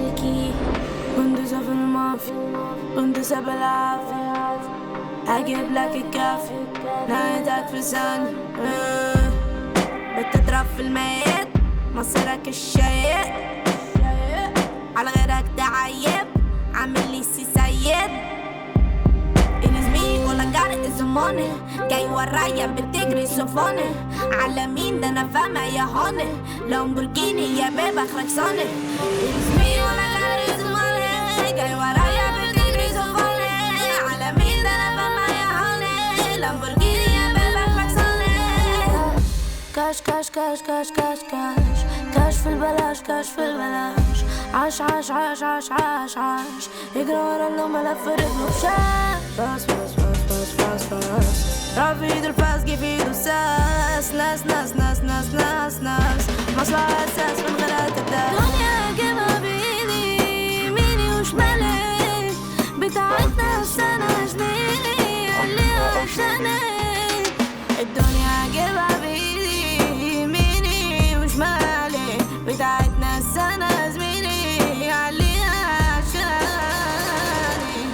ملكي بندسة في المافيا بندسة بالعافية أجيب لك الكافي نهايتك في ثانية آه. بتضرب في الميت مصيرك الشيء على غيرك تعيب عامل لي سي سيد It is me all I got is the money جاي ورايا بتجري سفوني على مين ده انا فاهمة يا هوني لامبورجيني يا بيب اخرك صاني It is me all I got is the money جاي ورايا بتجري سفوني على مين ده انا فاهمة يا هوني لامبورجيني يا بيب اخرك صاني كاش كاش كاش كاش كاش كاش كاش في البلاش كاش في البلاش عاش عاش عاش عاش عاش عاش يجري ورا اللي ملف رجله بشاش فاس فاس فاس فاس فاس فاس رافع في ايده الفاس جه في ايده ساس ناس ناس ناس ناس ناس ناس مصلحة اساس من غيرها تبدأ دنيا جيبها بايدي يميني وشمالي بتاعتنا سنة جنيني عليها عشاني الدنيا جيبها بايدي يميني وشمالي بتاعتنا السنة زميلي عليها عشاني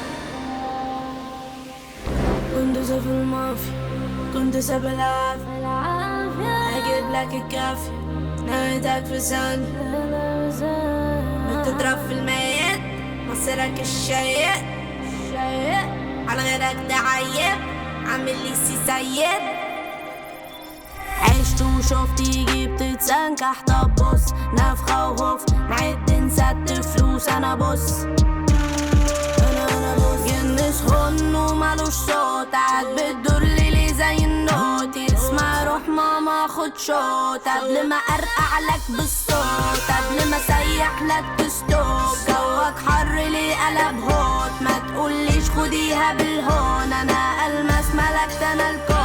كنت في المافيا كنت بالعافية أجيب لك الكافي نهايتك في ثانية بتضرب في الميت مصيرك الشيء على غيرك تعيب عامل لي سي سيد عشت وشفت يجي بتتسنكح طب بص نفخة وخوف نعد نسد فلوس أنا بص أنا أنا بص جن سخن ومالوش صوت قاعد بتدور لي زي النوت اسمع روح ماما خد شوت قبل ما أرقع لك بالصوت قبل ما أسيح لك تستوب جوك حر ليه قلب هوت ما تقوليش خديها بالهون أنا ألمس ملكت أنا الكون